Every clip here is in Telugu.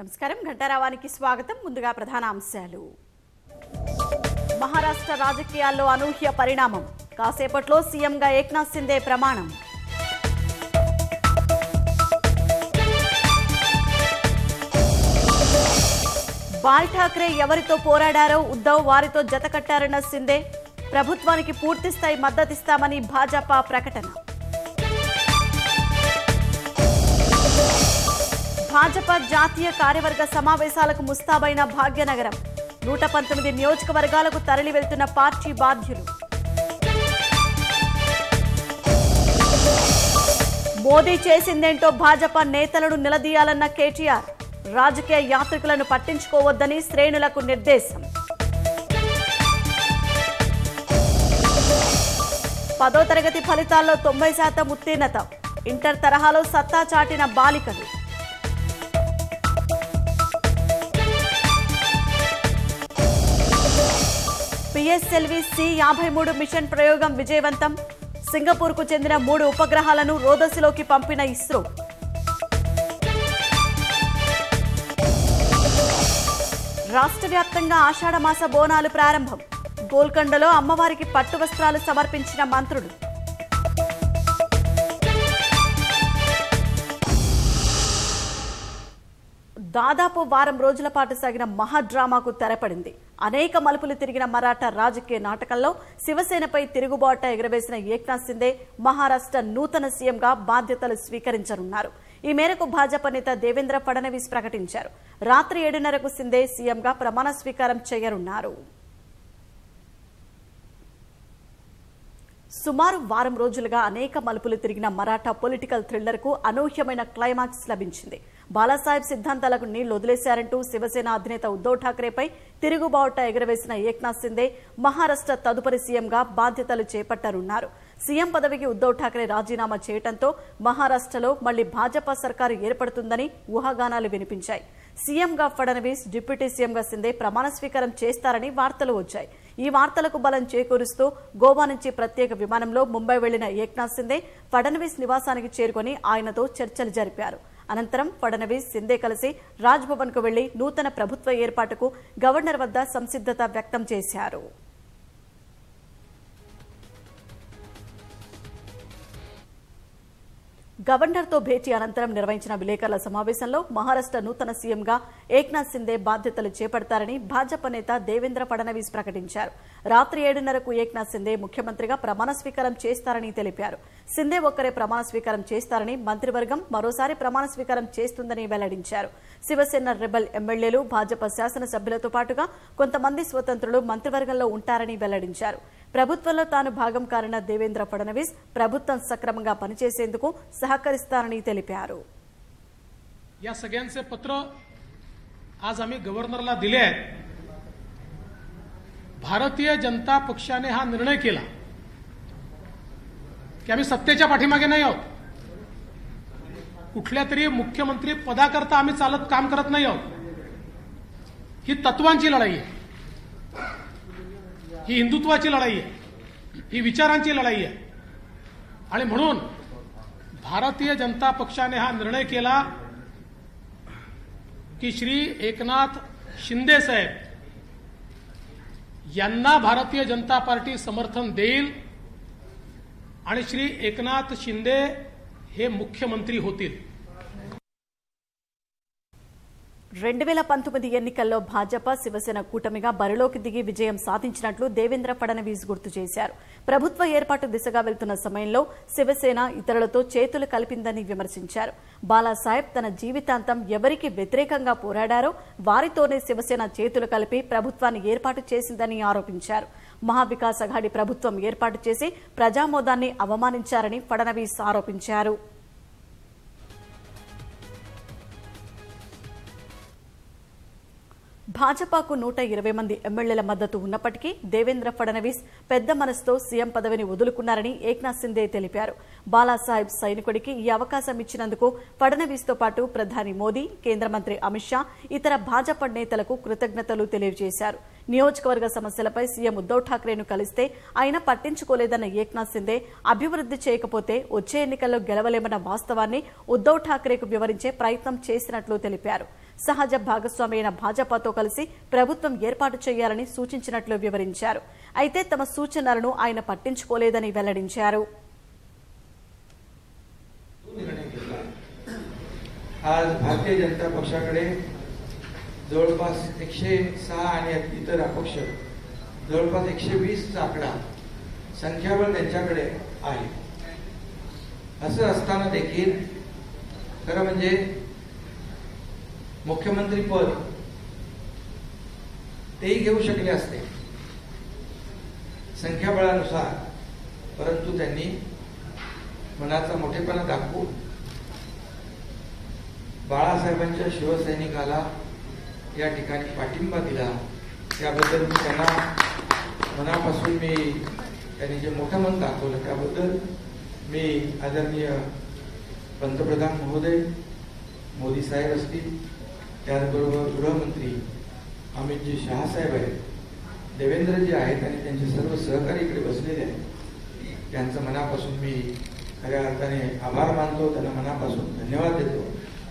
నమస్కారం ఘంటారావానికి స్వాగతం ముందుగా ప్రధాన అంశాలు మహారాష్ట్ర రాజకీయాల్లో అనూహ్య పరిణామం కాసేపట్లో సీఎంగా ఏక్నాథ్ సిందే ప్రమాణం బాల్ ఠాక్రే ఎవరితో పోరాడారో ఉద్దవ్ వారితో జత కట్టారన్న సిందే ప్రభుత్వానికి పూర్తిస్థాయి మద్దతిస్తామని భాజపా ప్రకటన భాజపా జాతీయ కార్యవర్గ సమావేశాలకు ముస్తాబైన భాగ్యనగరం నూట పంతొమ్మిది నియోజకవర్గాలకు తరలి వెళ్తున్న పార్టీ బాధ్యులు మోదీ చేసిందేంటో భాజపా నేతలను నిలదీయాలన్న కేటీఆర్ రాజకీయ యాత్రికులను పట్టించుకోవద్దని శ్రేణులకు నిర్దేశం పదో తరగతి ఫలితాల్లో తొంభై శాతం ఉత్తీర్ణత ఇంటర్ తరహాలో సత్తా చాటిన బాలికలు పిఎస్ఎల్వి సి యాభై మూడు మిషన్ ప్రయోగం విజయవంతం సింగపూర్కు చెందిన మూడు ఉపగ్రహాలను రోదసిలోకి పంపిన ఇస్రో రాష్ట్ర వ్యాప్తంగా ఆషాఢమాస బోనాలు ప్రారంభం గోల్కొండలో అమ్మవారికి పట్టు వస్త్రాలు సమర్పించిన మంత్రులు దాదాపు వారం రోజుల పాటు సాగిన మహా డ్రామాకు తెరపడింది అనేక మలుపులు తిరిగిన మరాఠా రాజకీయ నాటకంలో శివసేనపై తిరుగుబాట ఎగరవేసిన ఏక్నాథ్ సిందే మహారాష్ట్ర నూతన సీఎంగా బాధ్యతలు స్వీకరించనున్నారు ఈ మేరకు భాజపా నేత దేవేంద్ర ఫడణవీస్ ప్రకటించారు రాత్రి ఏడున్నరకు సిందే సీఎంగా ప్రమాణ స్వీకారం చేయనున్నారు సుమారు వారం రోజులుగా అనేక మలుపులు తిరిగిన మరాఠా పొలిటికల్ థ్రిల్లర్ కు అనూహ్యమైన క్లైమాక్స్ లభించింది బాలాసాహెబ్ సిద్ధాంతాలకు నీళ్లు వదిలేశారంటూ శివసేన అధినేత ఉద్దవ్ ఠాక్రేపై తిరుగుబావుట ఎగరవేసిన ఏక్నాథ్ సిందే మహారాష్ట్ర తదుపరి సీఎంగా బాధ్యతలు చేపట్టనున్నారు సీఎం పదవికి ఉద్దవ్ ఠాక్రే రాజీనామా చేయడంతో మహారాష్ట్రలో మళ్లీ భాజపా సర్కారు ఏర్పడుతుందని ఊహాగానాలు వినిపించాయి సీఎంగా ఫడణవీస్ డిప్యూటీ సీఎంగా సిందే ప్రమాణ స్వీకారం చేస్తారని వార్తలు వచ్చాయి ఈ వార్తలకు బలం చేకూరుస్తూ గోవా నుంచి ప్రత్యేక విమానంలో ముంబై వెళ్లిన ఏక్నాథ్ సిందే ఫడణవీస్ నివాసానికి చేరుకొని ఆయనతో చర్చలు జరిపారు అనంతరం ఫడణవీస్ సిందే కలిసి రాజ్భవన్ కు వెళ్లి నూతన ప్రభుత్వ ఏర్పాటుకు గవర్నర్ వద్ద సంసిద్దత వ్యక్తం చేశారు గవర్నర్తో భేటీ అనంతరం నిర్వహించిన విలేకరుల సమావేశంలో మహారాష్ట్ర నూతన సీఎంగా ఏక్నాథ్ సిందే బాధ్యతలు చేపడతారని భాజపా నేత దేవేంద్ర ఫడణవీస్ ప్రకటించారు రాత్రి ఏడున్నరకు ఏక్నాథ్ సిందే ముఖ్యమంత్రిగా ప్రమాణ స్వీకారం చేస్తారని తెలిపారు సిందే ఒక్కరే ప్రమాణ స్వీకారం చేస్తారని మంత్రివర్గం మరోసారి ప్రమాణ స్వీకారం చేస్తుందని వెల్లడించారు శివసేన రెబల్ ఎమ్మెల్యేలు భాజపా శాసనసభ్యులతో పాటుగా కొంతమంది స్వతంత్రులు మంత్రివర్గంలో ఉంటారని వెల్లడించారు ప్రభుత్వంలో తాను భాగం కారణ దేవేంద్ర ఫడణవీస్ ప్రభుత్వం సక్రమంగా పనిచేసేందుకు సహకరిస్తారని తెలిపారు या सगळ्यांचे पत्र आज आम्ही गव्हर्नरला दिले आहेत भारतीय जनता पक्षाने हा निर्णय केला की आम्ही सत्तेच्या पाठीमागे नाही आहोत कुठल्या तरी मुख्यमंत्री पदाकरता आम्ही चालत काम करत नाही आहोत ही तत्वांची लढाई आहे ही हिंदुत्वाची लढाई आहे ही विचारांची लढाई आहे आणि म्हणून भारतीय जनता पक्षाने हा निर्णय केला की श्री एकनाथ शिंदे साहेब यांना भारतीय जनता पार्टी समर्थन देईल आणि श्री एकनाथ शिंदे हे मुख्यमंत्री होतील రెండు వేల పంతొమ్మిది ఎన్నికల్లో భాజపా శివసేన కూటమిగా బరిలోకి దిగి విజయం సాధించినట్లు దేవేంద్ర ఫడణవీస్ గుర్తు చేశారు ప్రభుత్వ ఏర్పాటు దిశగా వెళ్తున్న సమయంలో శివసేన ఇతరులతో చేతులు కలిపిందని విమర్శించారు బాలాసాహెబ్ తన జీవితాంతం ఎవరికి వ్యతిరేకంగా పోరాడారో వారితోనే శివసేన చేతులు కలిపి ప్రభుత్వాన్ని ఏర్పాటు చేసిందని ఆరోపించారు మహావికాస్ అఘాడి ప్రభుత్వం ఏర్పాటు చేసి ప్రజామోదాన్ని అవమానించారని ఫడణవీస్ ఆరోపించారు భాజపాకు నూట ఇరవై మంది ఎమ్మెల్యేల మద్దతు ఉన్నప్పటికీ దేవేంద్ర ఫడణవీస్ పెద్ద మనసుతో సీఎం పదవిని వదులుకున్నారని ఏక్నాథ్ సిందే తెలిపారు బాలాసాహెబ్ సైనికుడికి ఈ అవకాశం ఇచ్చినందుకు ఫడణవీస్తో పాటు ప్రధాని మోదీ కేంద్ర మంత్రి అమిత్ షా ఇతర భాజపా నేతలకు కృతజ్ఞతలు తెలియజేశారు నియోజకవర్గ సమస్యలపై సీఎం ఉద్దవ్ ఠాక్రేను కలిస్తే ఆయన పట్టించుకోలేదన్న ఏక్నాథ్ సిందే అభివృద్ధి చేయకపోతే వచ్చే ఎన్నికల్లో గెలవలేమన్న వాస్తవాన్ని ఉద్దవ్ ఠాక్రేకు వివరించే ప్రయత్నం చేసినట్లు తెలిపారు సహజ భాగస్వామి అయిన భాజపాతో కలిసి ప్రభుత్వం ఏర్పాటు చేయాలని సూచించినట్లు వివరించారు అయితే తమ సూచనలను ఆయన పట్టించుకోలేదని వెల్లడించారు निर्णय घेतला आज भारतीय जनता पक्षाकडे जवळपास एकशे सहा आणि इतर अपक्ष जवळपास एकशे वीसचा आकडा संख्याबळ त्यांच्याकडे आहे असं असताना देखील खरं म्हणजे मुख्यमंत्री पद तेही घेऊ शकले असते संख्याबळानुसार परंतु त्यांनी मनाचा मोठेपणा दाखवून बाळासाहेबांच्या शिवसैनिकाला या ठिकाणी पाठिंबा दिला त्याबद्दल मी त्यांना मनापासून मी त्यांनी जे मोठं मन दाखवलं त्याबद्दल मी आदरणीय पंतप्रधान महोदय मोदी साहेब असतील त्याचबरोबर गृहमंत्री अमितजी शहासाहेब आहेत देवेंद्रजी आहेत आणि त्यांचे सर्व सहकारी इकडे बसलेले आहेत त्यांचं मनापासून मी खऱ्या अर्थाने आभार मानतो त्यांना मनापासून धन्यवाद देतो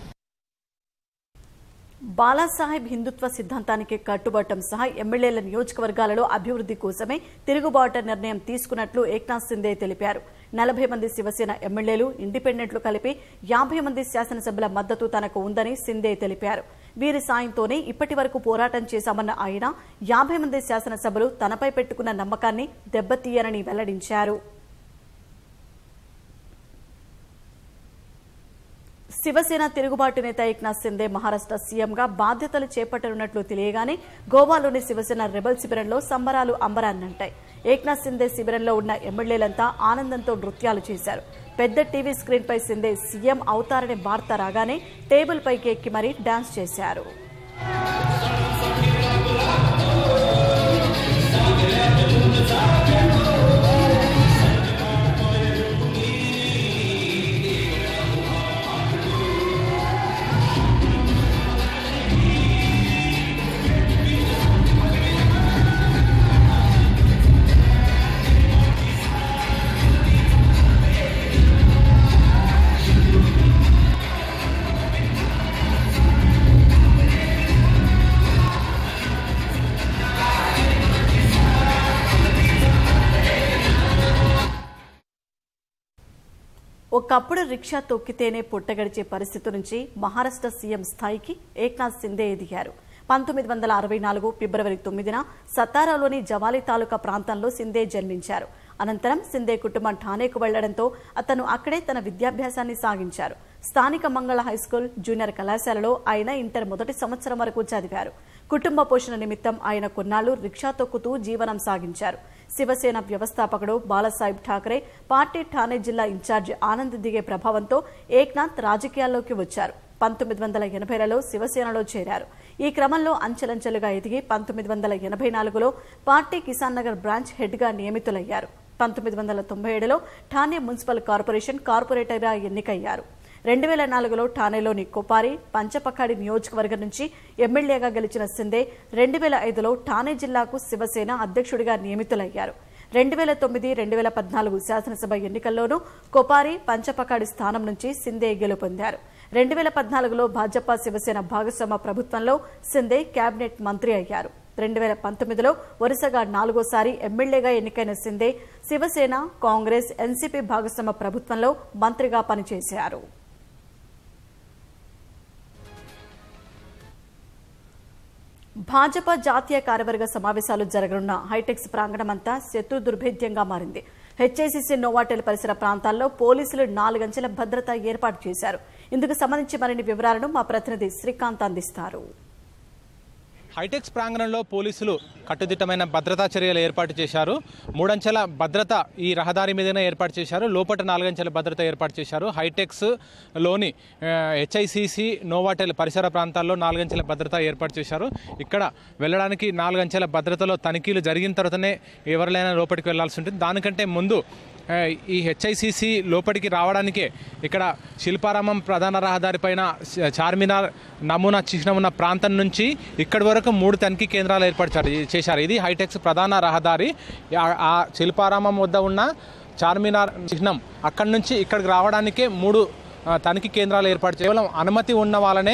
బాలాసాహెబ్ హిందుత్వ సిద్ధాంతానికి కట్టుబడటం సహా ఎమ్మెల్యేల నియోజకవర్గాలలో అభివృద్ధి కోసమే తిరుగుబాటు నిర్ణయం తీసుకున్నట్లు ఏక్నాథ్ సిందే తెలిపారు నలభై మంది శివసేన ఎమ్మెల్యేలు ఇండిపెండెంట్లు కలిపి యాభై మంది శాసనసభ్యుల మద్దతు తనకు ఉందని సిందే తెలిపారు వీరి సాయంతోనే ఇప్పటి వరకు పోరాటం చేశామన్న ఆయన యాభై మంది శాసనసభ్యులు తనపై పెట్టుకున్న నమ్మకాన్ని దెబ్బతీయరని వెల్లడించారు శివసేన తిరుగుబాటు నేత ఏక్నాథ్ సిందే మహారాష్ట్ర సీఎంగా బాధ్యతలు చేపట్టనున్నట్లు తెలియగానే గోవాలోని శివసేన రెబల్ శిబిరంలో సంబరాలు అంబరాన్నంటాయి ఏక్నాథ్ సిందే శిబిరంలో ఉన్న ఎమ్మెల్యేలంతా ఆనందంతో నృత్యాలు చేశారు పెద్ద టీవీ స్క్రీన్ పై సిందే సీఎం అవుతారనే వార్త రాగానే టేబుల్ పైకి ఎక్కి మరీ డాన్స్ చేశారు ఒకప్పుడు రిక్షా తొక్కితేనే పుట్టగడిచే పరిస్థితి నుంచి మహారాష్ట్ర సీఎం స్థాయికి ఏక్నాథ్ సిందే ఎదిగారు పంతొమ్మిది వందల అరవై నాలుగు ఫిబ్రవరి తొమ్మిదిన సతారాలోని జవాలి తాలూకా ప్రాంతంలో సిందే జన్మించారు అనంతరం సిందే కుటుంబం ఠానేకు వెళ్లడంతో అతను అక్కడే తన విద్యాభ్యాసాన్ని సాగించారు స్థానిక మంగళ హైస్కూల్ జూనియర్ కళాశాలలో ఆయన ఇంటర్ మొదటి సంవత్సరం వరకు చదివారు కుటుంబ పోషణ నిమిత్తం ఆయన కొన్నాళ్లు రిక్షా తొక్కుతూ జీవనం సాగించారు శివసేన వ్యవస్థాపకుడు బాలాసాహెబ్ ఠాకరే పార్టీ ఠానే జిల్లా ఇన్ఛార్జ్ ఆనంద్ దిగే ప్రభావంతో ఏక్నాథ్ రాజకీయాల్లోకి వచ్చారు పంతొమ్మిది వందల ఎనభైలలో శివసేనలో చేరారు ఈ క్రమంలో అంచెలంచెలుగా ఎదిగి పంతొమ్మిది వందల ఎనభై నాలుగులో పార్టీ కిసాన్ నగర్ బ్రాంచ్ హెడ్గా నియమితులయ్యారు పంతొమ్మిది వందల తొంభై ఏడులో ఠానే మున్సిపల్ కార్పొరేషన్ కార్పొరేటర్గా ఎన్నికయ్యారు రెండు వేల నాలుగులో ఠానేలోని కొపారి పంచపకాడి నియోజకవర్గం నుంచి ఎమ్మెల్యేగా గెలిచిన సిందే రెండు వేల ఐదులో ఠానే జిల్లాకు శివసేన అధ్యక్షుడిగా నియమితులయ్యారు రెండు వేల తొమ్మిది రెండు వేల పద్నాలుగు శాసనసభ ఎన్నికల్లోనూ కొపారి పంచపకాడి స్థానం నుంచి సిందే గెలుపొందారు రెండు వేల పద్నాలుగులో భాజపా శివసేన భాగస్వామ్య ప్రభుత్వంలో సిందే కేబినెట్ మంత్రి అయ్యారు రెండు వేల పంతొమ్మిదిలో వరుసగా నాలుగోసారి ఎమ్మెల్యేగా ఎన్నికైన సిందే శివసేన కాంగ్రెస్ ఎన్సీపీ భాగస్వామ్య ప్రభుత్వంలో మంత్రిగా పనిచేశారు భాజపా జాతీయ కార్యవర్గ సమావేశాలు జరగనున్న హైటెక్స్ ప్రాంగణమంతా శత్రు దుర్భేద్యంగా మారింది హెచ్ఐసిసి నోవాటెల్ పరిసర ప్రాంతాల్లో పోలీసులు నాలుగంచెల భద్రత ఏర్పాటు చేశారు ఇందుకు సంబంధించి మరిన్ని వివరాలను మా ప్రతినిధి శ్రీకాంత్ అందిస్తారు హైటెక్స్ ప్రాంగణంలో పోలీసులు కట్టుదిట్టమైన భద్రతా చర్యలు ఏర్పాటు చేశారు మూడంచెల భద్రత ఈ రహదారి మీదనే ఏర్పాటు చేశారు లోపల నాలుగంచెల భద్రత ఏర్పాటు చేశారు హైటెక్స్ లోని హెచ్ఐసిసి నోవాటెల్ పరిసర ప్రాంతాల్లో నాలుగంచెల భద్రత ఏర్పాటు చేశారు ఇక్కడ వెళ్ళడానికి నాలుగంచెల భద్రతలో తనిఖీలు జరిగిన తర్వాతనే ఎవరినైనా లోపలికి వెళ్లాల్సి ఉంటుంది దానికంటే ముందు ఆ, ఈ హెచ్ఐసిసి లోపలికి రావడానికే ఇక్కడ శిల్పారామం ప్రధాన రహదారి పైన చ- చార్మినార్ నమూనా చిహ్నం ఉన్న ప్రాంతం నుంచి ఇక్కడి వరకు మూడు తనిఖీ కేంద్రాలు ఏర్పాటు చే- చేశారు ఇది హైటెక్స్ ప్రధాన రహదారి ఆ- ఆ శిల్పారామం వద్ద ఉన్న చార్మినార్ చిహ్నం అక్కడి నుంచి ఇక్కడికి రావడానికే మూడు ఆ, తనిఖీ కేంద్రాలు ఏర్పాటు చేయ- కేవలం అనుమతి ఉన్న వాళ్ళనే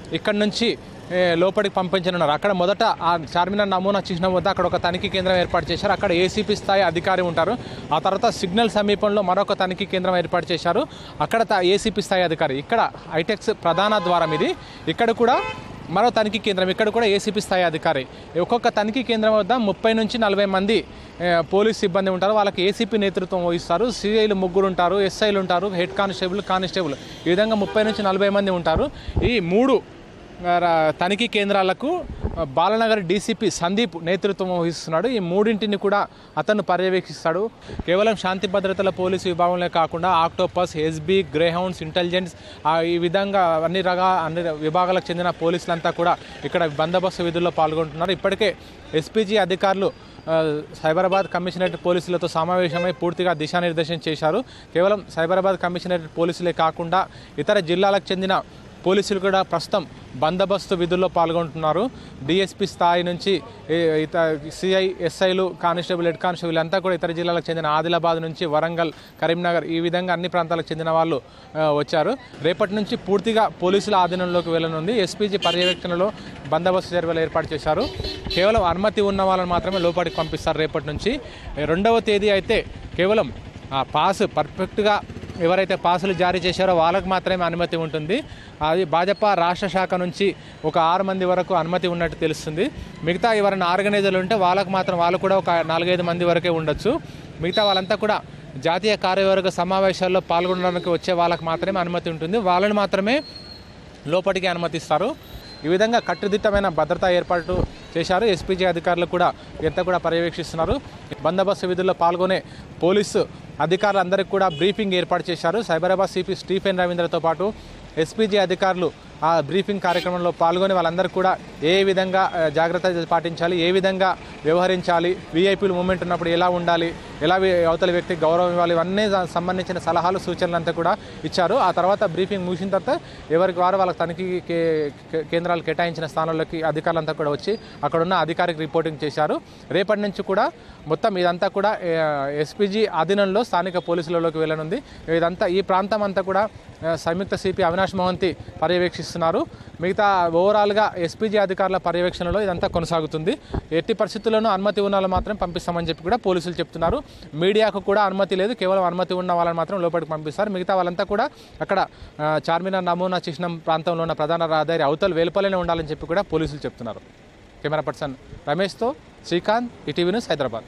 ఇక్కడ నుంచి ఏ, లోపలికి పంపించనున్నారు అక్కడ మొదట ఆ చార్మినార్ నమూనా చిహ్నం వద్ద అక్కడ ఒక తనిఖీ కేంద్రం ఏర్పాటు చేశారు అక్కడ ఏసీపీ స్థాయి అధికారి ఉంటారు ఆ తర్వాత సిగ్నల్ సమీపంలో మరొక తనిఖీ కేంద్రం ఏర్పాటు చేశారు అక్కడ త- ఏసీపీ స్థాయి అధికారి ఇక్కడ హైటెక్స్ ప్రధాన ద్వారం ఇది ఇక్కడ కూడా మరో తనిఖీ కేంద్రం ఇక్కడ కూడా ఏసీపీ స్థాయి అధికారి ఒక్కొక్క తనిఖీ కేంద్రం వద్ద ముప్పై నుంచి నలభై మంది ఏ, పోలీస్ సిబ్బంది ఉంటారు వాళ్ళకి ఏసీపీ నేతృత్వం వహిస్తారు సిఐలు ముగ్గురు ఉంటారు ఎస్ఐలు ఉంటారు హెడ్ కానిస్టేబుల్ కానిస్టేబుల్ ఈ విధంగా ముప్పై నుంచి నలభై మంది ఉంటారు ఈ మూడు ఆ, రా- తనిఖీ కేంద్రాలకు ఆ, బాలనగర్ డీసీపీ సందీప్ నేతృత్వం వహిస్తున్నాడు ఈ మూడింటిని కూడా అతను పర్యవేక్షిస్తాడు కేవలం శాంతి భద్రతల పోలీసు విభాగంలో కాకుండా ఆక్టోపస్ ఎస్బీ గ్రేహౌండ్స్ ఇంటెలిజెన్స్ ఆ, ఈ విధంగా అన్ని రకాల అన్ని విభాగాలకు చెందిన పోలీసులంతా కూడా ఇక్కడ బందోబస్తు విధుల్లో పాల్గొంటున్నారు ఇప్పటికే ఎస్పీజీ అధికారులు ఆ, సైబరాబాద్ కమిషనరేట్ పోలీసులతో సమావేశమై పూర్తిగా దిశానిర్దేశం చేశారు కేవలం సైబరాబాద్ కమిషనరేట్ పోలీసులే కాకుండా ఇతర జిల్లాలకు చెందిన పోలీసులు కూడా ప్రస్తుతం బందోబస్తు విధుల్లో పాల్గొంటున్నారు డిఎస్పీ స్థాయి నుంచి ఏ- ఇత సిఐ ఎస్ఐలు కానిస్టేబుల్ హెడ్ కానిస్టేబుల్ అంతా కూడా ఇతర జిల్లాలకు చెందిన ఆదిలాబాద్ నుంచి వరంగల్ కరీంనగర్ ఈ విధంగా అన్ని ప్రాంతాలకు చెందిన వాళ్ళు ఆ, వచ్చారు రేపటి నుంచి పూర్తిగా పోలీసుల ఆధీనంలోకి వెళ్ళనుంది ఎస్పీజీ పర్యవేక్షణలో బందోబస్తు చర్యలు ఏర్పాటు చేశారు కేవలం అనుమతి ఉన్న వాళ్ళని మాత్రమే లోపలికి పంపిస్తారు రేపటి నుంచి రెండవ తేదీ అయితే కేవలం ఆ పాస్ పర్ఫెక్ట్గా ఎవరైతే పాసులు జారీ చేశారో వాళ్ళకు మాత్రమే అనుమతి ఉంటుంది అది భాజపా రాష్ట్ర శాఖ నుంచి ఒక ఆరు మంది వరకు అనుమతి ఉన్నట్టు తెలుస్తుంది మిగతా ఎవరైనా ఆర్గనైజర్లు ఉంటే వాళ్ళకు మాత్రం వాళ్ళు కూడా ఒక నాలుగైదు మంది వరకే ఉండొచ్చు మిగతా వాళ్ళంతా కూడా జాతీయ కార్యవర్గ సమావేశాల్లో పాల్గొనడానికి వచ్చే వాళ్ళకి మాత్రమే అనుమతి ఉంటుంది వాళ్ళని మాత్రమే లోపలికి అనుమతిస్తారు ఈ విధంగా కట్టుదిట్టమైన భద్రతా ఏర్పాటు చేశారు ఎస్పీజీ అధికారులు కూడా ఎంత కూడా పర్యవేక్షిస్తున్నారు బందోబస్తు విధుల్లో పాల్గొనే పోలీసు అధికారులందరికీ కూడా బ్రీఫింగ్ ఏర్పాటు చేశారు సైబరాబాద్ సిపి స్టీఫెన్ రవీంద్రతో పాటు ఎస్పీజీ అధికారులు ఆ బ్రీఫింగ్ కార్యక్రమంలో పాల్గొని వాళ్ళందరూ కూడా ఏ విధంగా ఆ, జాగ్రత్తలు పాటించాలి ఏ విధంగా వ్యవహరించాలి వీఐపీలు మూమెంట్ ఉన్నప్పుడు ఎలా ఉండాలి ఎలా వి- అవతల వ్యక్తికి గౌరవం ఇవ్వాలి ఇవన్నీ దా- సంబంధించిన సలహాలు సూచనలు అంతా కూడా ఇచ్చారు ఆ తర్వాత బ్రీఫింగ్ ముగిసిన తర్వాత ఎవరికి వారు వాళ్ళకి తనిఖీ కే- కే- కేంద్రాలు కేటాయించిన స్థానాల్లోకి అధికారులంతా కూడా వచ్చి అక్కడ ఉన్న అధికారికి రిపోర్టింగ్ చేశారు రేపటి నుంచి కూడా మొత్తం ఇదంతా కూడా ఎస్పీజీ ఆధీనంలో స్థానిక పోలీసులలోకి వెళ్ళనుంది ఇదంతా ఈ ప్రాంతం అంతా కూడా ఆ, సంయుక్త సిపి అవినాష్ మోహంతి పర్యవేక్షిస్తున్నారు మిగతా ఓవరాల్గా ఎస్పీజీ అధికారుల పర్యవేక్షణలో ఇదంతా కొనసాగుతుంది ఎట్టి పరిస్థితుల్లోనూ అనుమతి ఉన్న వాళ్ళు మాత్రం పంపిస్తామని చెప్పి కూడా పోలీసులు చెప్తున్నారు మీడియాకు కూడా అనుమతి లేదు కేవలం అనుమతి ఉన్న వాళ్ళని మాత్రం లోపలికి పంపిస్తారు మిగతా వాళ్ళంతా కూడా అక్కడ ఆ, చార్మినార్ నమూనా చిహ్నం ప్రాంతంలో ఉన్న ప్రధాన రహదారి అవతల వెలుపలనే ఉండాలని చెప్పి కూడా పోలీసులు చెప్తున్నారు కెమెరా పర్సన్ రమేష్తో శ్రీకాంత్ ఈటీవీ న్యూస్ హైదరాబాద్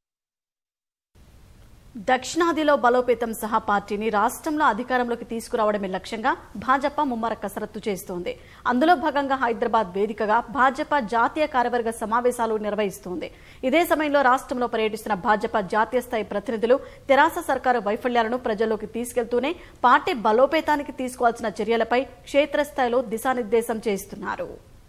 దక్షిణాదిలో బలోపేతం సహా పార్టీని రాష్ట్రంలో అధికారంలోకి తీసుకురావడమే లక్ష్యంగా భాజపా ముమ్మర కసరత్తు చేస్తోంది అందులో భాగంగా హైదరాబాద్ వేదికగా భాజపా జాతీయ కార్యవర్గ సమావేశాలు నిర్వహిస్తోంది ఇదే సమయంలో రాష్ట్రంలో పర్యటిస్తున్న భాజపా జాతీయ స్థాయి ప్రతినిధులు తెరాస సర్కారు వైఫల్యాలను ప్రజల్లోకి తీసుకెళ్తూనే పార్టీ బలోపేతానికి తీసుకోవాల్సిన చర్యలపై క్షేత్రస్థాయిలో దిశానిర్దేశం చేస్తున్నారు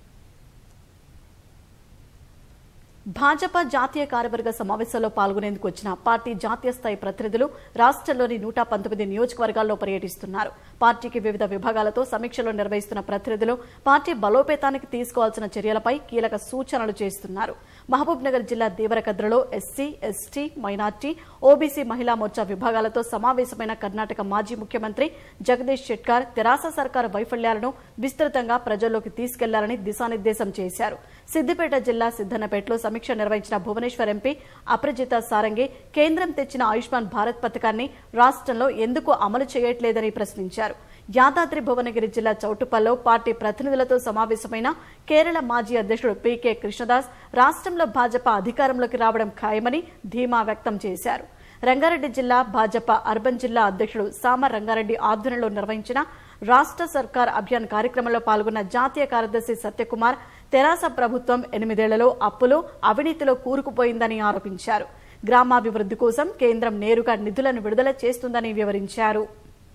భాజపా జాతీయ కార్యవర్గ సమావేశంలో పాల్గొనేందుకు వచ్చిన పార్టీ జాతీయ స్థాయి ప్రతినిధులు రాష్ట్రంలోని నూట పంతొమ్మిది నియోజకవర్గాల్లో పర్యటిస్తున్నారు పార్టీకి వివిధ విభాగాలతో సమీక్షలు నిర్వహిస్తున్న ప్రతినిధులు పార్టీ బలోపేతానికి తీసుకోవాల్సిన చర్యలపై కీలక సూచనలు చేస్తున్నారు మహబూబ్ నగర్ జిల్లా దేవరకద్రలో SC ST minority OBC Mahila Morcha విభాగాలతో సమావేశమైన కర్ణాటక మాజీ ముఖ్యమంత్రి జగదీష్ షెట్కార్ తెరాస సర్కారు వైఫల్యాలను విస్తృతంగా ప్రజల్లోకి తీసుకెళ్లాలని దిశానిర్దేశం చేశారు సిద్దిపేట జిల్లా సిద్దన్నపేటలో సమీక్ష నిర్వహించిన భువనేశ్వర్ ఎంపీ అప్రజిత సారంగి కేంద్రం తెచ్చిన ఆయుష్మాన్ భారత్ పథకాన్ని రాష్ట్రంలో ఎందుకు అమలు చేయట్లేదని ప్రశ్నించారు యాదాద్రి భువనగిరి జిల్లా చౌటుపల్లో పార్టీ ప్రతినిధులతో సమావేశమైన కేరళ మాజీ అధ్యక్షుడు పీకే కృష్ణదాస్ రాష్ట్రంలో భాజపా అధికారంలోకి రావడం ఖాయమని ధీమా వ్యక్తం చేశారు రంగారెడ్డి జిల్లా భాజపా అర్బన్ జిల్లా అధ్యక్షుడు సామ రంగారెడ్డి ఆధ్వర్యంలో నిర్వహించిన రాష్ట్ర సర్కార్ అభియాన్ కార్యక్రమంలో పాల్గొన్న జాతీయ కార్యదర్శి సత్యకుమార్ తెరాస ప్రభుత్వం ఎనిమిదేళ్లలో అప్పులు అవినీతిలో కూరుకుపోయిందని ఆరోపించారు గ్రామాభివృద్ధి కోసం కేంద్రం నేరుగా నిధులను విడుదల చేస్తుందని వివరించారు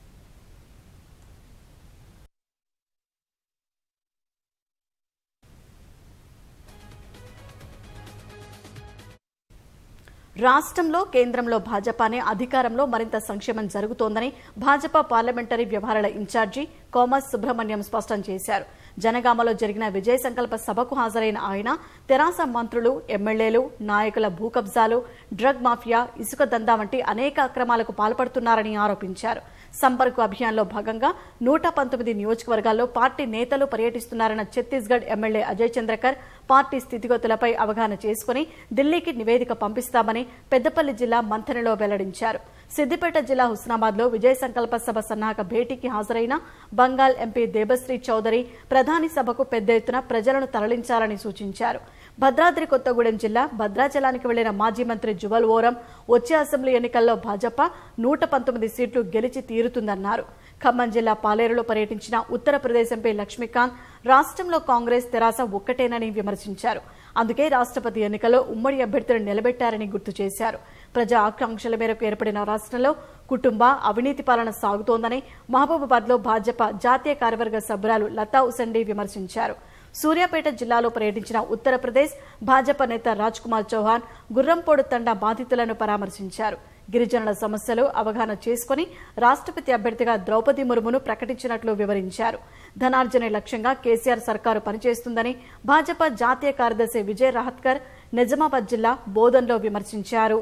రాష్ట్రంలో కేంద్రంలో భాజపానే అధికారంలో మరింత సంక్షేమం జరుగుతోందని భాజపా పార్లమెంటరీ వ్యవహారాల ఇన్ఛార్జి కోమస్ సుబ్రహ్మణ్యం స్పష్టం చేశారు జనగామలో జరిగిన విజయ సంకల్ప సభకు హాజరైన ఆయన తెరాస మంత్రులు ఎమ్మెల్యేలు నాయకుల భూ కబ్జాలు డ్రగ్ మాఫియా ఇసుక దందా వంటి అనేక అక్రమాలకు పాల్పడుతున్నారని ఆరోపించారు సంపర్క్ అభియాన్లో భాగంగా నూట పంతొమ్మిది నియోజకవర్గాల్లో పార్టీ నేతలు పర్యటిస్తున్నారన్న ఛత్తీస్గఢ్ ఎమ్మెల్యే అజయ్ చంద్రకర్ పార్టీ స్థితిగతులపై అవగాహన చేసుకుని ఢిల్లీకి నివేదిక పంపిస్తామని పెద్దపల్లి జిల్లా మంథనలో వెల్లడించారు సిద్దిపేట జిల్లా హుస్నాబాద్ లో విజయ సంకల్ప సభ సన్నాహక భేటీకి హాజరైన బంగాల్ ఎంపీ దేబశ్రీ చౌదరి ప్రధాని సభకు పెద్ద ఎత్తున ప్రజలను తరలించాలని సూచించారు భద్రాద్రి కొత్తగూడెం జిల్లా భద్రాచలానికి వెళ్లిన మాజీ మంత్రి జువల్ ఓరం వచ్చే అసెంబ్లీ ఎన్నికల్లో భాజపా నూట పంతొమ్మిది సీట్లు గెలిచి తీరుతుందన్నారు ఖమ్మం జిల్లా పాలేరులో పర్యటించిన ఉత్తరప్రదేశ్ ఎంపీ లక్ష్మీకాంత్ రాష్ట్రంలో కాంగ్రెస్ తెరాస ఒక్కటేనని విమర్శించారు అందుకే రాష్ట్రపతి ఎన్నికల్లో ఉమ్మడి అభ్యర్థులను నిలబెట్టారని గుర్తు చేశారు ప్రజా ఆకాంక్షల మేరకు ఏర్పడిన రాష్ట్రంలో కుటుంబ అవినీతి పాలన సాగుతోందని మహబూబాబాద్ లో భాజపా జాతీయ కార్యవర్గ సభ్యురాలు లతా ఉసండి విమర్శించారు సూర్యాపేట జిల్లాలో పర్యటించిన ఉత్తరప్రదేశ్ భాజపా నేత రాజ్ కుమార్ చౌహాన్ గుర్రంపోడు తండా బాధితులను పరామర్శించారు గిరిజనుల సమస్యలు అవగాహన చేసుకుని రాష్ట్రపతి అభ్యర్థిగా ద్రౌపది ముర్మును ప్రకటించినట్లు వివరించారు ధనార్జనే లక్ష్యంగా కేసీఆర్ సర్కారు పనిచేస్తుందని భాజపా జాతీయ కార్యదర్శి విజయ్ రహత్కర్ నిజామాబాద్ జిల్లా బోధన్లో విమర్శించారు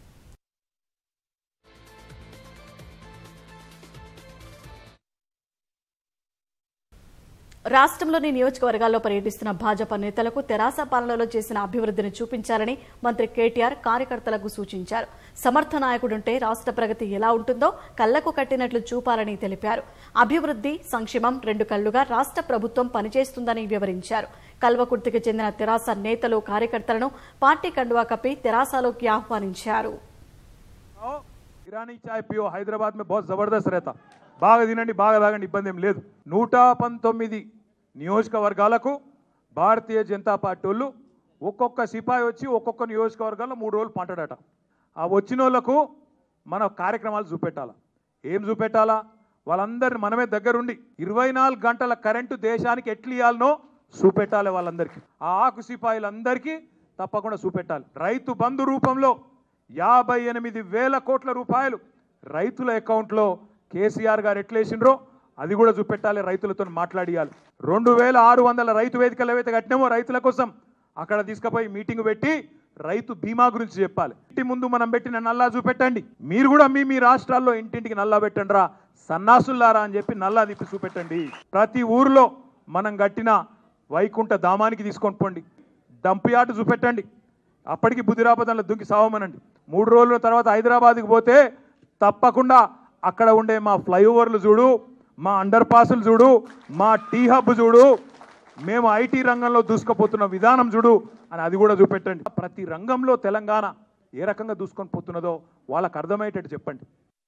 రాష్ట్రంలోని నియోజకవర్గాల్లో పర్యటిస్తున్న భాజపా నేతలకు తెరాస పాలనలో చేసిన అభివృద్ధిని చూపించాలని మంత్రి కేటీఆర్ కార్యకర్తలకు సూచించారు సమర్థ నాయకుడుంటే రాష్ట్ర ప్రగతి ఎలా ఉంటుందో కళ్లకు కట్టినట్లు చూపాలని తెలిపారు అభివృద్ధి సంక్షేమం రెండు కళ్లుగా రాష్ట్ర ప్రభుత్వం పనిచేస్తుందని వివరించారు కల్వకుర్తికి చెందిన తెరాస నేతలు కార్యకర్తలను పార్టీ కండువా కప్పి తెరాసలోకి ఆహ్వానించారు आओ, ईरानी चाय पियो హైదరాబాద్ में बहुत జబర్దస్త్ रहता బాగా తినండి బాగా తాగండి ఇబ్బంది ఏం లేదు నూట పంతొమ్మిది నియోజకవర్గాలకు భారతీయ జనతా పార్టీ వాళ్ళు ఒక్కొక్క సిపాయి వచ్చి ఒక్కొక్క నియోజకవర్గాల్లో మూడు రోజులు పంటాడట ఆ వచ్చిన వాళ్ళకు మన కార్యక్రమాలు చూపెట్టాలా ఏం చూపెట్టాలా వాళ్ళందరిని మనమే దగ్గరుండి ఇరవై నాలుగు గంటల కరెంటు దేశానికి ఎట్లు ఇవ్వాలనో చూపెట్టాలి వాళ్ళందరికీ ఆ ఆకు సిపాయిలందరికీ తప్పకుండా చూపెట్టాలి రైతు బంధు రూపంలో యాభై ఎనిమిది వేల కోట్ల రూపాయలు రైతుల అకౌంట్లో కేసీఆర్ గారు ఎట్లేసిండ్రో అది కూడా చూపెట్టాలి రైతులతో మాట్లాడియాలి రెండు వేల ఆరు వందల రైతు వేదికలు ఏవైతే కట్టినామో రైతుల కోసం అక్కడ తీసుకుపోయి మీటింగ్ పెట్టి రైతు బీమా గురించి చెప్పాలి ఇంటి ముందు మనం పెట్టిన నల్లా చూపెట్టండి మీరు కూడా మీ మీ రాష్ట్రాల్లో ఇంటింటికి నల్లా పెట్టండి రా సన్నాసుల్లారా అని చెప్పి నల్లా తిప్పి చూపెట్టండి ప్రతి ఊరిలో మనం కట్టిన వైకుంఠ ధామానికి తీసుకొని పోండి డంపియాటు చూపెట్టండి అప్పటికి బుద్ధిరాపదంలో దుంకి సావమనండి మూడు రోజుల తర్వాత హైదరాబాద్కి పోతే తప్పకుండా అక్కడ ఉండే మా ఫ్లైఓవర్లు చూడు మా అండర్ పాసులు చూడు మా టీ హబ్ చూడు మేము ఐటీ రంగంలో దూసుకుపోతున్న విధానం చూడు అని అది కూడా చూపెట్టండి ప్రతి రంగంలో తెలంగాణ ఏ రకంగా దూసుకొని పోతున్నదో వాళ్ళకి అర్థమయ్యేటట్టు చెప్పండి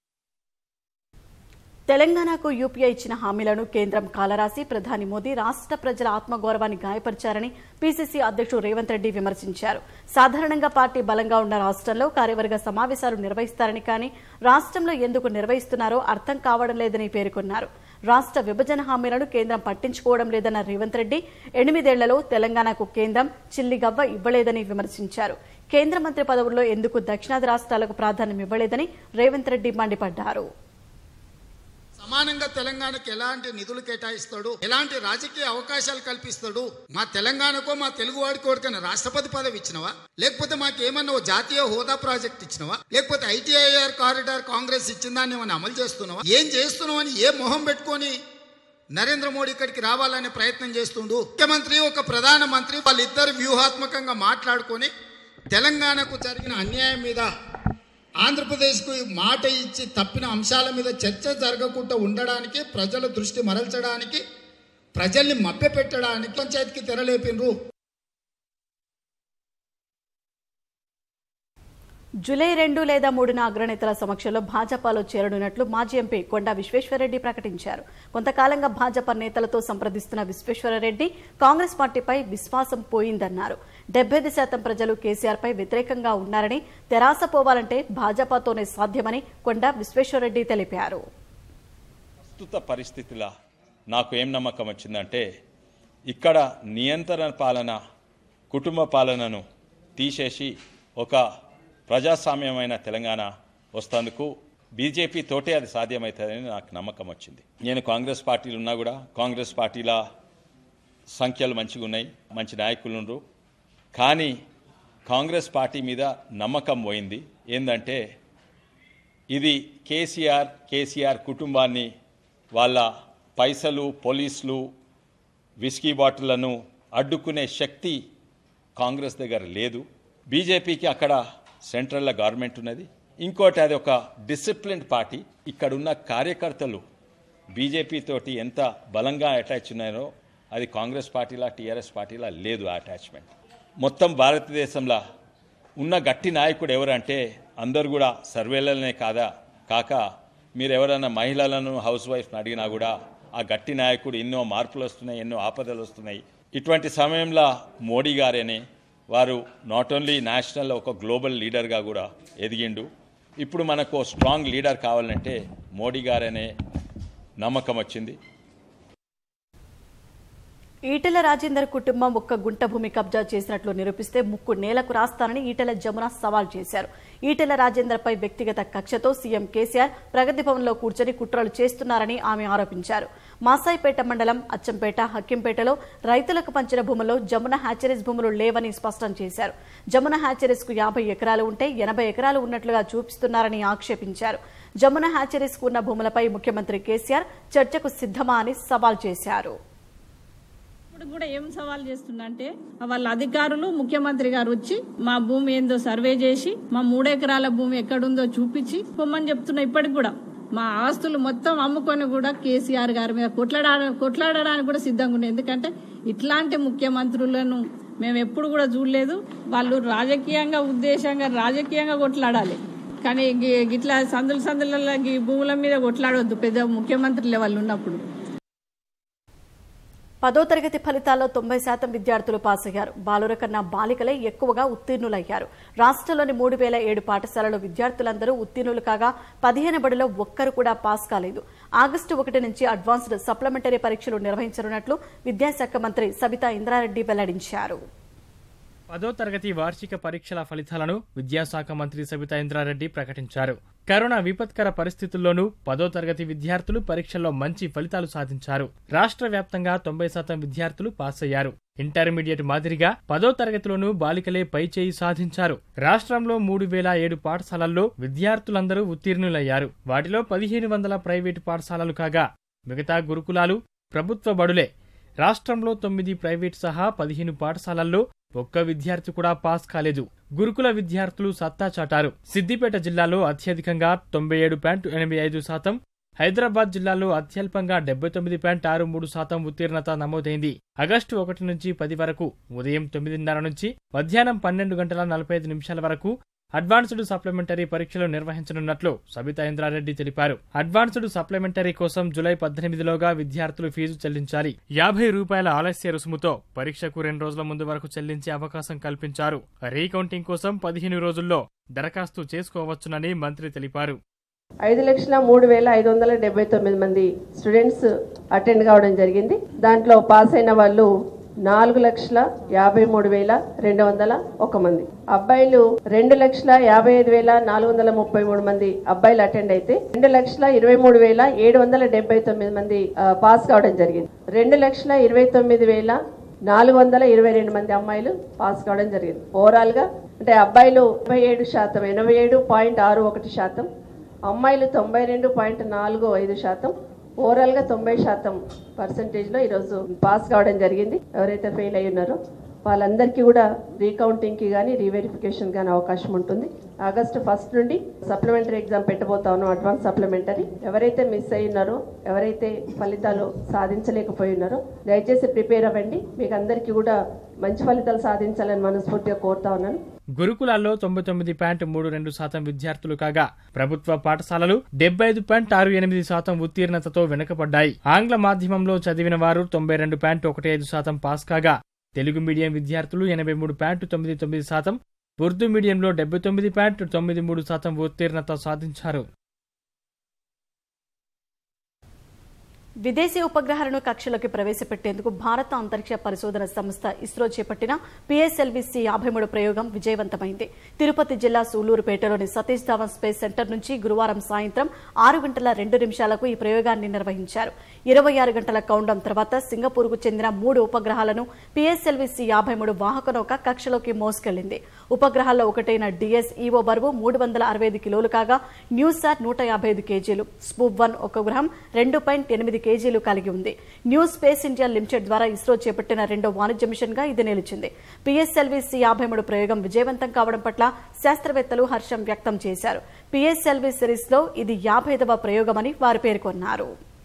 తెలంగాణకు యూపీఐ ఇచ్చిన హామీలను కేంద్రం కాలరాసి ప్రధాని మోదీ రాష్ట్ర ప్రజల ఆత్మగౌరవాన్ని గాయపరిచారని పీసీసీ అధ్యక్షుడు రేవంత్ రెడ్డి విమర్శించారు సాధారణంగా పార్టీ బలంగా ఉన్న రాష్ట్రంలో కార్యవర్గ సమావేశాలు నిర్వహిస్తారని కానీ రాష్ట్రంలో ఎందుకు నిర్వహిస్తున్నారో అర్థం కావడం లేదని పేర్కొన్నారు రాష్ట్ర విభజన హామీలను కేంద్రం పట్టించుకోవడం లేదన్న రేవంత్ రెడ్డి ఎనిమిదేళ్లలో తెలంగాణకు కేంద్రం చిల్లిగవ్వ ఇవ్వలేదని విమర్శించారు కేంద్ర మంత్రి పదవుల్లో ఎందుకు దక్షిణాది రాష్ట్రాలకు ప్రాధాన్యం ఇవ్వలేదని రేవంత్ రెడ్డి మండిపడ్డారు సమానంగా తెలంగాణకు ఎలాంటి నిధులు కేటాయిస్తాడు ఎలాంటి రాజకీయ అవకాశాలు కల్పిస్తాడు మా తెలంగాణకో మా తెలుగు వాడికి ఎవరికైనా రాష్ట్రపతి పదవి ఇచ్చినవా లేకపోతే మాకేమన్నా ఓ జాతీయ హోదా ప్రాజెక్ట్ ఇచ్చినవా లేకపోతే ఐటీఐఆర్ కారిడార్ కాంగ్రెస్ ఇచ్చిన దాన్ని ఏమైనా అమలు చేస్తున్నావా ఏం చేస్తున్నావు అని ఏ మొహం పెట్టుకొని నరేంద్ర మోడీ ఇక్కడికి రావాలనే ప్రయత్నం చేస్తుండు ముఖ్యమంత్రి ఒక ప్రధాన మంత్రి వాళ్ళిద్దరు వ్యూహాత్మకంగా మాట్లాడుకొని తెలంగాణకు జరిగిన అన్యాయం మీద ఆంధ్రప్రదేశ్కు మాట ఇచ్చి తప్పిన అంశాల మీద చర్చ జరగకుండా ఉండడానికి ప్రజల దృష్టి మరల్చడానికి ప్రజల్ని మభ్యపెట్టడానికి పంచాయతీకి తెరలేపినరు జూలై రెండు లేదా మూడున అగ్రనేతల సమక్షంలో భాజపాలో చేరనున్నట్లు మాజీ ఎంపీ కొండా విశ్వేశ్వరరెడ్డి ప్రకటించారు కొంతకాలంగా భాజపా నేతలతో సంప్రదిస్తున్న విశ్వేశ్వరరెడ్డి కాంగ్రెస్ పార్టీపై విశ్వాసం పోయిందన్నారు డెబ్బై శాతం ప్రజలు కేసీఆర్ పై వ్యతిరేకంగా ఉన్నారని తెరాస పోవాలంటే భాజపాతోనే సాధ్యమని కొండా విశ్వేశ్వరరెడ్డి తెలిపారు ప్రస్తుత పరిస్థితిలో నాకు ఏం నమ్మకం వచ్చిందంటే ఇక్కడ నియంత్రణ పాలన కుటుంబ పాలనను తీసేసి ఒక ప్రజాస్వామ్యమైన తెలంగాణ వస్తందుకు బీజేపీ తోటే అది సాధ్యమవుతుందని నాకు నమ్మకం వచ్చింది నేను కాంగ్రెస్ పార్టీలు ఉన్నా కూడా కాంగ్రెస్ పార్టీల సంఖ్యలు మంచిగా ఉన్నాయి మంచి నాయకులు ఉన్నారు కానీ కాంగ్రెస్ పార్టీ మీద నమ్మకం పోయింది ఏంటంటే ఇది కేసీఆర్ కేసీఆర్ కుటుంబాన్ని వాళ్ళ పైసలు పోలీసులు విస్కీ బాటిళ్లను అడ్డుకునే శక్తి కాంగ్రెస్ దగ్గర లేదు బీజేపీకి అక్కడ సెంట్రల్లో గవర్నమెంట్ ఉన్నది ఇంకోటి అది ఒక డిసిప్లిన్ పార్టీ ఇక్కడున్న కార్యకర్తలు బీజేపీ తోటి ఎంత బలంగా అటాచ్ ఉన్నారో అది కాంగ్రెస్ పార్టీలా టీఆర్ఎస్ పార్టీలా లేదు ఆ అటాచ్మెంట్ మొత్తం భారతదేశంలో ఉన్న గట్టి నాయకుడు ఎవరంటే అందరు కూడా సర్వేలనే కాదా కాక మీరు ఎవరైనా మహిళలను హౌస్ వైఫ్ని అడిగినా కూడా ఆ గట్టి నాయకుడు ఎన్నో మార్పులు వస్తున్నాయి ఎన్నో ఆపదలు వస్తున్నాయి ఇటువంటి సమయంలో మోడీ గారేనే వారు నాట్ ఓన్లీ నేషనల్ ఒక గ్లోబల్ లీడర్గా కూడా ఎదిగిండు ఇప్పుడు మనకు స్ట్రాంగ్ లీడర్ కావాలంటే మోడీ గారనే నమ్మకం వచ్చింది ఈటెల రాజేందర్ కుటుంబం ఒక్క గుంట భూమి కబ్జా చేసినట్లు నిరూపిస్తే ముక్కు నేలకు రాస్తానని ఈటెల జమున సవాల్ చేశారు ఈటెల రాజేందర్ పై వ్యక్తిగత కక్షతో సీఎం కేసీఆర్ ప్రగతి భవన్లో కూర్చొని కుట్రలు చేస్తున్నారని ఆమె ఆరోపించారు మాసాయిపేట మండలం అచ్చంపేట హక్కింపేటలో రైతులకు పంచిన భూముల్లో జమున హ్యాచరీస్ భూములు లేవని స్పష్టం చేశారు జమున హ్యాచరీస్ కు యాభై ఎకరాలు ఉంటే ఎనభై ఎకరాలు ఉన్నట్లుగా చూపిస్తున్నారని ఆక్షేపించారు జమున హ్యాచరీస్ కు ఉన్న భూములపై ముఖ్యమంత్రి కేసీఆర్ చర్చకు సిద్ధమా అని సవాల్ చేశారు ఇప్పుడు కూడా ఏం సవాల్ చేస్తుందంటే వాళ్ళ అధికారులు ముఖ్యమంత్రి గారు వచ్చి మా భూమి ఏందో సర్వే చేసి మా మూడెకరాల భూమి ఎక్కడుందో చూపించి పొమ్మని చెప్తున్నా ఇప్పటికి కూడా మా ఆస్తులు మొత్తం అమ్ముకొని కూడా కేసీఆర్ గారి మీద కొట్లాడ కొట్లాడడానికి కూడా సిద్ధంగా ఉండే ఎందుకంటే ఇట్లాంటి ముఖ్యమంత్రులను మేము ఎప్పుడు కూడా చూడలేదు వాళ్ళు రాజకీయంగా ఉద్దేశంగా రాజకీయంగా కొట్లాడాలి కానీ గి- గిట్లా సందుల సందుల భూముల మీద కొట్లాడవద్దు పెద్ద ముఖ్యమంత్రి లెవెల్ ఉన్నప్పుడు పదో తరగతి ఫలితాల్లో తొంభై శాతం విద్యార్థులు పాస్ అయ్యారు బాలుర కన్నా బాలికలే ఎక్కువగా ఉత్తీర్ణులయ్యారు రాష్ట్రంలోని మూడు వేల ఏడు పాఠశాలలో విద్యార్థులందరూ ఉత్తీర్ణులు కాగా పదిహేను బడిలో ఒక్కరు కూడా పాస్ కాలేదు ఆగస్టు ఒకటి నుంచి అడ్వాన్స్డ్ సప్లిమెంటరీ పరీక్షలు నిర్వహించనున్నట్లు విద్యాశాఖ మంత్రి సబితా ఇంద్రారెడ్డి వెల్లడించారు పదో తరగతి వార్షిక పరీక్షల ఫలితాలను విద్యాశాఖ మంత్రి సబితా ఇంద్రారెడ్డి ప్రకటించారు కరోనా విపత్కర పరిస్థితుల్లోనూ పదో తరగతి విద్యార్థులు పరీక్షల్లో మంచి ఫలితాలు సాధించారు రాష్ట్ర వ్యాప్తంగా తొంభై శాతం విద్యార్థులు పాస్ అయ్యారు ఇంటర్మీడియట్ మాదిరిగా పదో తరగతిలోనూ బాలికలే పై చేయి సాధించారు రాష్ట్రంలో మూడు వేల ఏడు పాఠశాలల్లో విద్యార్థులందరూ ఉత్తీర్ణులయ్యారు వాటిలో పదిహేను వందల ప్రైవేటు పాఠశాలలు కాగా మిగతా గురుకులాలు ప్రభుత్వ బడులే రాష్ట్రంలో తొమ్మిది ప్రైవేట్ సహా పదిహేను పాఠశాలల్లో ఒక్క విద్యార్థి కూడా పాస్ కాలేదు గురుకుల విద్యార్థులు సత్తా చాటారు సిద్దిపేట జిల్లాలో అత్యధికంగా తొంభై ఏడు పాయింట్ ఎనభై ఐదు శాతం హైదరాబాద్ జిల్లాలో అత్యల్పంగా డెబ్బై తొమ్మిది పాయింట్ ఆరు మూడు శాతం ఉత్తీర్ణత నమోదైంది ఆగస్టు ఒకటి నుంచి పది వరకు ఉదయం తొమ్మిదిన్నర నుంచి మధ్యాహ్నం పన్నెండు గంటల నలభై ఐదు నిమిషాల వరకు అడ్వాన్స్డ్ సప్లిమెంటరీ పరీక్షలు నిర్వహించనున్నట్లు సబితా ఇంద్రారెడ్డి తెలిపారు అడ్వాన్స్డ్ సప్లిమెంటరీ కోసం జులై పద్దెనిమిదిలోగా విద్యార్థులు ఫీజు చెల్లించాలి యాభై రూపాయల ఆలస్య రుసుముతో పరీక్షకు రెండు రోజుల ముందు వరకు చెల్లించే అవకాశం కల్పించారు రీకౌంటింగ్ కోసం పదిహేను రోజుల్లో దరఖాస్తు చేసుకోవచ్చునని మంత్రి తెలిపారు ఐదు లక్షల మూడు వేల ఐదు వందల డెబ్బై తొమ్మిది మంది స్టూడెంట్స్ అటెండ్ కావడం జరిగింది దాంట్లో పాస్ అయిన వాళ్ళు నాలుగు లక్షల యాభై మూడు వేల రెండు వందల ఒక మంది అబ్బాయిలు రెండు లక్షల యాభై ఐదు వేల నాలుగు వందల ముప్పై మూడు మంది అబ్బాయిలు అటెండ్ అయితే రెండు లక్షల ఇరవై మూడు వేల ఏడు వందల డెబ్బై తొమ్మిది మంది ఆ, పాస్ కావడం జరిగింది రెండు లక్షల ఇరవై తొమ్మిది వేల నాలుగు వందల ఇరవై రెండు మంది అమ్మాయిలు పాస్ కావడం జరిగింది ఓవరాల్ గా అంటే అబ్బాయిలు ఎనభై ఏడు శాతం ఎనభై ఏడు పాయింట్ ఆరు ఒకటి శాతం అమ్మాయిలు తొంభై రెండు పాయింట్ నాలుగు ఐదు శాతం ఓవరాల్ గా తొంభై శాతం పర్సంటేజ్ లో ఈరోజు పాస్ కావడం జరిగింది ఎవరైతే ఫెయిల్ అయి ఉన్నారో వాళ్ళందరికీ కూడా రీకౌంటింగ్ కి కానీ రీవెరిఫికేషన్ కానీ అవకాశం ఉంటుంది ఆగస్టు ఫస్ట్ నుండి సప్లిమెంటరీ ఎగ్జామ్ పెట్టబోతా ఉన్నాం అడ్వాన్స్ సప్లిమెంటరీ ఎవరైతే మిస్ అయి ఉన్నారో ఎవరైతే ఫలితాలు సాధించలేకపోయి ఉన్నారో దయచేసి ప్రిపేర్ అవ్వండి మీకు అందరికీ కూడా మంచి ఫలితాలు సాధించాలని మనస్ఫూర్తిగా కోరుతా ఉన్నాను గురుకులాల్లో తొంభై తొమ్మిది పాయింట్ మూడు రెండు శాతం విద్యార్థులు కాగా ప్రభుత్వ పాఠశాలలు డెబ్బై ఐదు పాయింట్ ఆరు ఎనిమిది శాతం ఉత్తీర్ణతతో వెనుకబడ్డాయి ఆంగ్ల మాధ్యమంలో చదివిన వారు తొంభై రెండు పాయింట్ ఒకటి ఐదు శాతం పాస్ కాగా తెలుగు మీడియం విద్యార్థులు ఎనభై మూడు పాయింట్ తొమ్మిది తొమ్మిది శాతం ఉర్దూ మీడియంలో డెబ్బై తొమ్మిది పాయింట్ తొమ్మిది మూడు శాతం ఉత్తీర్ణత సాధించారు విదేశీ ఉపగ్రహాలను కక్షలోకి ప్రవేశపెట్టేందుకు భారత అంతరిక్ష పరిశోధన సంస్థ ఇస్రో చేపట్టిన పిఎస్ఎల్వి సి యాభై మూడు ప్రయోగం విజయవంతమైంది తిరుపతి జిల్లా సూళ్లూరుపేటలోని సతీష్ ధావన్ స్పేస్ సెంటర్ నుంచి గురువారం సాయంత్రం ఆరు గంటల రెండు నిమిషాలకు ఈ ప్రయోగాన్ని నిర్వహించారు ఇరవై ఆరు గంటల కౌండం తర్వాత సింగపూర్కు చెందిన మూడు ఉపగ్రహాలను పిఎస్ఎల్వి సి యాభై మూడు వాహక నౌక కక్షలోకి మోసుకెళ్లింది ఉపగ్రహాల్లో ఒకటైన డిఎస్ ఈవో బరువు మూడు వందల అరవై ఐదు కిలోలు కాగా న్యూసార్ నూట యాభై ఐదు కేజీలు స్పూప్ వన్ ఉపగ్రహం రెండు పాయింట్ ఎనిమిది కేజీలు కలిగి ఉంది న్యూ స్పేస్ ఇండియా లిమిటెడ్ ద్వారా ఇస్రో చేపట్టిన రెండో వాణిజ్య మిషన్ గా ఇది నిలిచింది పిఎస్ఎల్వి సి యాభై మూడు ప్రయోగం విజయవంతం కావడం పట్ల శాస్త్రవేత్తలు హర్షం వ్యక్తం చేశారు పిఎస్ఎల్వి సిరీస్ లో ఇది యాభైదవ ప్రయోగమని వారు పేర్కొన్నారు